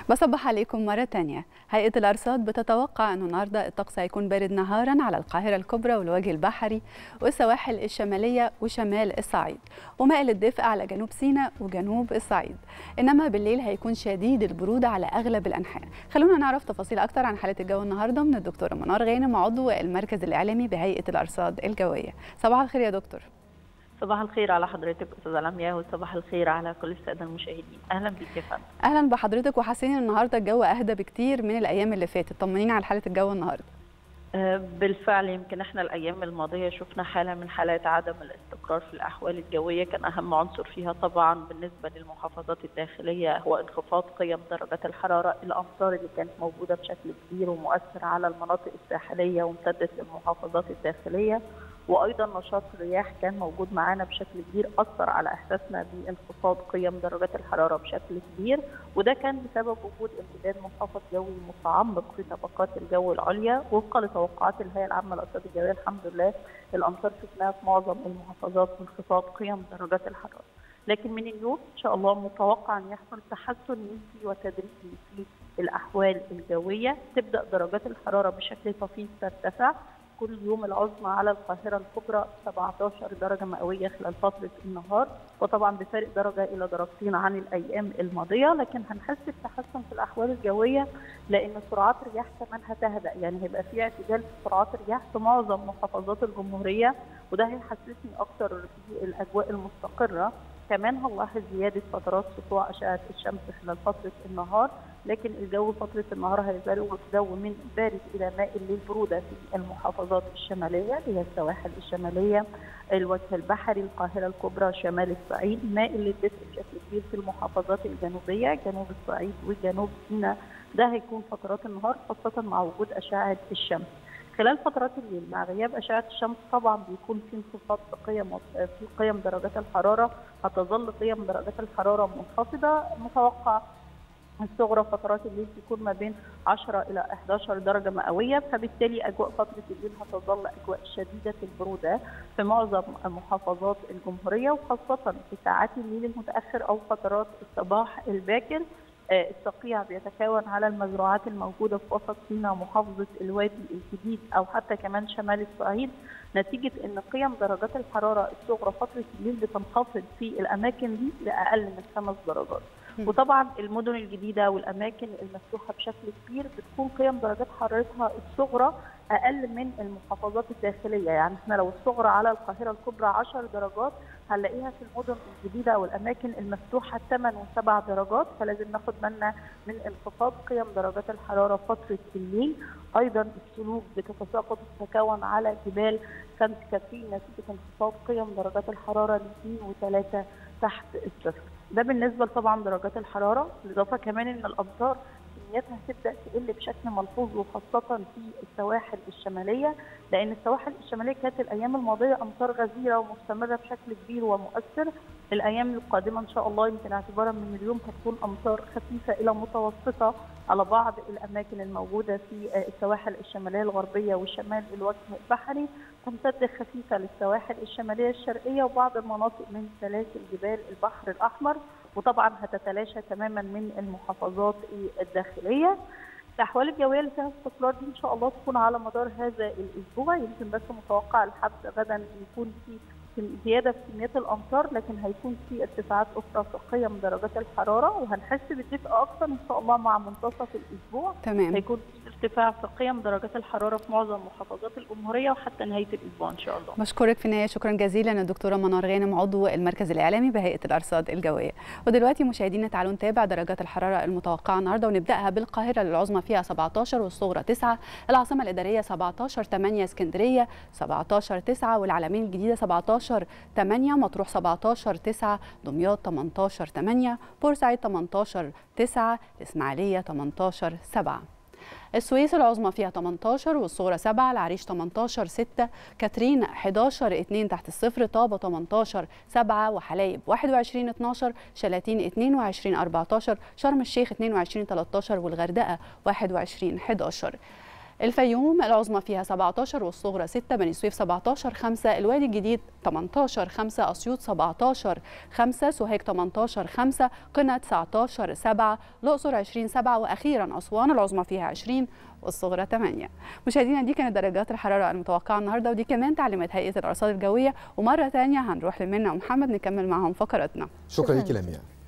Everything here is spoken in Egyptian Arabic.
بصبح عليكم مرة تانية هيئة الأرصاد بتتوقع أنه النهاردة الطقس هيكون بارد نهارا على القاهرة الكبرى والوجه البحري والسواحل الشمالية وشمال الصعيد ومائل الدفء على جنوب سيناء وجنوب الصعيد إنما بالليل هيكون شديد البرودة على أغلب الأنحاء خلونا نعرف تفاصيل أكتر عن حالة الجو النهاردة من الدكتورة منار غانم عضو المركز الإعلامي بهيئة الأرصاد الجوية صباح الخير يا دكتور صباح الخير على حضرتك استاذه لمياء وصباح الخير على كل الساده المشاهدين اهلا بيك يا فندم اهلا بحضرتك وحاسين النهارده الجو اهدى بكتير من الايام اللي فاتت طمنينا على حاله الجو النهارده بالفعل يمكن احنا الايام الماضيه شفنا حاله من حالات عدم الاستقرار في الاحوال الجويه كان اهم عنصر فيها طبعا بالنسبه للمحافظات الداخليه هو انخفاض قيم درجات الحراره الامطار اللي كانت موجوده بشكل كبير ومؤثر على المناطق الساحليه وامتدت للمحافظات الداخليه وايضا نشاط الرياح كان موجود معانا بشكل كبير اثر على احساسنا بانخفاض قيم درجات الحراره بشكل كبير وده كان بسبب وجود امتداد منخفض جوي متعمق في طبقات الجو العليا وفقا لتوقعات الهيئه العامه للارصاد الجويه الحمد لله الامطار شفناها في معظم المحافظات وانخفاض قيم درجات الحراره لكن من اليوم ان شاء الله متوقع ان يحصل تحسن نسبي وتدريجي في الاحوال الجويه تبدا درجات الحراره بشكل طفيف ترتفع كل يوم العظمى على القاهرة الكبرى 17 درجة مئوية خلال فترة النهار وطبعا بفارق درجة إلى درجتين عن الأيام الماضية لكن هنحس بتحسن في الأحوال الجوية لأن سرعات الرياح كمان هتهدأ يعني هيبقى في اعتدال في سرعات الرياح في معظم محافظات الجمهورية وده هيحسسني أكتر في الأجواء المستقرة كمان هنلاحظ زيادة فترات سطوع أشعة الشمس خلال فترة النهار لكن الجو فترة النهار هيزال جو من بارد إلى مائل للبرودة في المحافظات الشمالية اللي هي السواحل الشمالية الوجه البحري القاهرة الكبرى شمال الصعيد مائل للدفء بشكل كبير في المحافظات الجنوبية جنوب الصعيد وجنوب سيناء ده هيكون فترات النهار خاصة مع وجود أشعة الشمس خلال فترات الليل مع غياب اشعه الشمس طبعا بيكون في انخفاض في قيم في قيم درجات الحراره هتظل قيم درجات الحراره منخفضه متوقع الصغرى فترات الليل تكون ما بين 10 الى 11 درجه مئويه فبالتالي اجواء فتره الليل هتظل اجواء شديده البروده في معظم محافظات الجمهوريه وخاصه في ساعات الليل المتاخر او فترات الصباح الباكر الصقيع بيتكون على المزروعات الموجوده في وسط سيناء محافظه الوادي الجديد او حتى كمان شمال الصعيد نتيجه ان قيم درجات الحراره الصغرى فتره الليل بتنخفض في الاماكن دي لاقل من خمس درجات. وطبعا المدن الجديده والاماكن المفتوحه بشكل كبير بتكون قيم درجات حرارتها الصغرى اقل من المحافظات الداخليه يعني احنا لو الصغرى على القاهره الكبرى 10 درجات هنلاقيها في المدن الجديده او الاماكن المفتوحه 8 و7 درجات فلازم ناخد بالنا من انخفاض قيم درجات الحراره فتره الليل ايضا السلوك بتتساقط وتتكون على جبال سانت كاترين نتيجه انخفاض قيم درجات الحراره ل 2 و3 تحت الصفر ده بالنسبه طبعا درجات الحراره بالاضافه كمان ان الامطار كمياتها هتبدا تقل بشكل ملحوظ وخاصه في السواحل الشماليه لان السواحل الشماليه كانت الايام الماضيه امطار غزيره ومستمره بشكل كبير ومؤثر الايام القادمه ان شاء الله يمكن اعتبارا من اليوم هتكون امطار خفيفه الى متوسطه على بعض الاماكن الموجوده في السواحل الشماليه الغربيه وشمال الوجه البحري تمتد خفيفه للسواحل الشماليه الشرقيه وبعض المناطق من سلاسل جبال البحر الاحمر وطبعا هتتلاشى تماما من المحافظات الداخليه الاحوال الجويه اللي فيها استقرار دي ان شاء الله تكون على مدار هذا الاسبوع يمكن بس متوقع لحد غدا يكون في زياده في كميات الامطار لكن هيكون في ارتفاعات اخرى في قيم درجات الحراره وهنحس بالدفء اكثر ان شاء الله مع منتصف الاسبوع تمام هيكون في ارتفاع في قيم درجات الحراره في معظم محافظات الجمهوريه وحتى نهايه الاسبوع ان شاء الله. بشكرك في النهايه شكرا جزيلا الدكتوره منار غانم عضو المركز الاعلامي بهيئه الارصاد الجويه. ودلوقتي مشاهدينا تعالوا نتابع درجات الحراره المتوقعه النهارده ونبداها بالقاهره العظمى فيها 17 والصغرى 9 العاصمه الاداريه 17 8 اسكندريه 17 9 والعلمين الجديده 17 8 مطروح 17 9 دمياط 18 8 بورسعيد 18 9 الاسماعيليه 18 7 السويس العظمى فيها 18 والصغرى 7 العريش 18 6 كاترين 11 2 تحت الصفر طابة 18 7 وحلايب 21 12 شلاتين 22 14 شرم الشيخ 22 13 والغردقة 21 11 الفيوم العظمى فيها 17 والصغرى 6 بني سويف 17 5 الوادي الجديد 18 5 اسيوط 17 5 سوهاج 18 5 قنا 19 7 الاقصر 20 7 واخيرا اسوان العظمى فيها 20 والصغرى 8 مشاهدينا دي كانت درجات الحراره المتوقعه النهارده ودي كمان تعليمات هيئه الارصاد الجويه ومره ثانيه هنروح لمنى ومحمد نكمل معهم فقراتنا شكرا لك لمياء